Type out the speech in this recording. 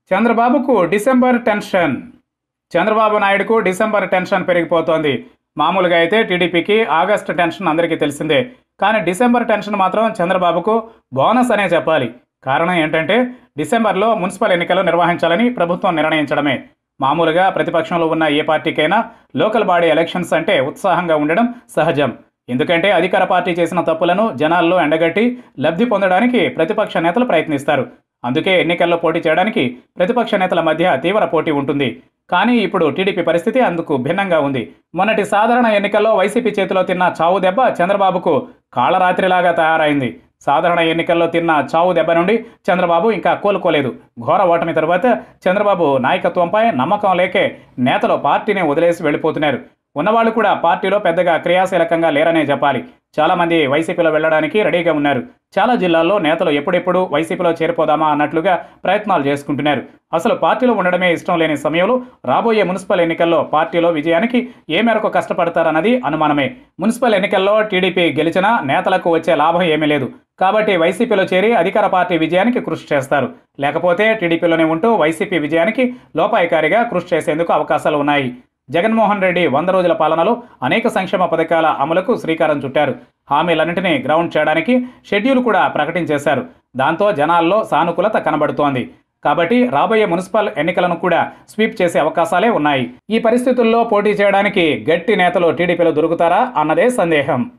చంద్రబాబుకు December tension Chandrababu నాయుడుకు December tension పెరిగిపోతోంది మామూలుగా అయితే టీడీపీకి ఆగస్టు టెన్షన్ అందరికీ తెలిసిందే కానీ డిసెంబర్ టెన్షన్ మాత్రం చంద్రబాబుకు బోనస్ అనే చెప్పాలి కారణం ఏంటంటే డిసెంబర్లో మున్సిపల్ ఎన్నికలు నిర్వహించాలని ప్రభుత్వం నిర్ణయించడమే మామూలుగా ప్రతిపక్షంలో ఉన్న ఏ పార్టీకైనా లోకల్ బాడీ ఎలక్షన్స్ అంటే ఉత్సాహంగా ఉండడం సహజం ఎందుకంటే అధికార పార్టీ చేసిన తప్పులను జనాల్లో ఎండగట్టి లబ్ధి పొందడానికి ప్రతిపక్ష నేతలు ప్రయత్నిస్తారు అందుకే ఎన్నికల్లో పోటీ చేయడానికి ప్రతిపక్ష నేతల మధ్య తీవ్ర పోటీ ఉంటుంది కానీ ఇప్పుడు టీడీపీ పరిస్థితి అందుకు భిన్నంగా ఉంది మొన్నటి సాధారణ ఎన్నికల్లో వైసీపీ చేతిలో తిన్న చావు దెబ్బ చంద్రబాబుకు కాళరాత్రిలాగా తయారైంది సాధారణ ఎన్నికల్లో తిన్న చావు దెబ్బ నుండి చంద్రబాబు ఇంకా కోలుకోలేదు ఘోర ఓటమి తర్వాత చంద్రబాబు నాయకత్వంపై నమ్మకం లేకే నేతలు పార్టీని వదిలేసి వెళ్ళిపోతున్నారు ఉన్నవాళ్ళు కూడా పార్టీలో పెద్దగా క్రియాశీలకంగా లేరనే చెప్పాలి చాలా మంది వైసీపీలో వెళ్ళడానికి రెడీగా ఉన్నారు చాలా జిల్లాల్లో నేతలు ఎప్పుడెప్పుడు వైసీపీలో చేరిపోదామా అన్నట్లుగా ప్రయత్నాలు చేసుకుంటున్నారు అసలు పార్టీలో ఉండడమే ఇష్టం లేని సమయంలో రాబోయే మున్సిపల్ ఎన్నికల్లో పార్టీలో విజయానికి ఏ మేరకు కష్టపడతారన్నది అనుమానమే మున్సిపల్ ఎన్నికల్లో టీడీపీ గెలిచినా నేతలకు వచ్చే లాభం ఏమీ లేదు కాబట్టి వైసీపీలో చేరి అధికార పార్టీ విజయానికి కృషి చేస్తారు లేకపోతే టీడీపీలోనే ఉంటూ వైసీపీ విజయానికి లోపాయికారిగా కృషి చేసేందుకు అవకాశాలు ఉన్నాయి జగన్మోహన్ రెడ్డి వంద రోజుల పాలనలో అనేక సంక్షేమ పథకాల అమలుకు శ్రీకారం చుట్టారు హామీలన్నింటినీ గ్రౌండ్ చేయడానికి షెడ్యూల్ కూడా ప్రకటించేశారు దాంతో జనాల్లో సానుకూలత కనబడుతోంది కాబట్టి రాబోయే మున్సిపల్ ఎన్నికలను కూడా స్వీప్ చేసే అవకాశాలే ఉన్నాయి ఈ పరిస్థితుల్లో పోటీ చేయడానికి గట్టి నేతలు టీడీపీలో దొరుకుతారా అన్నదే సందేహం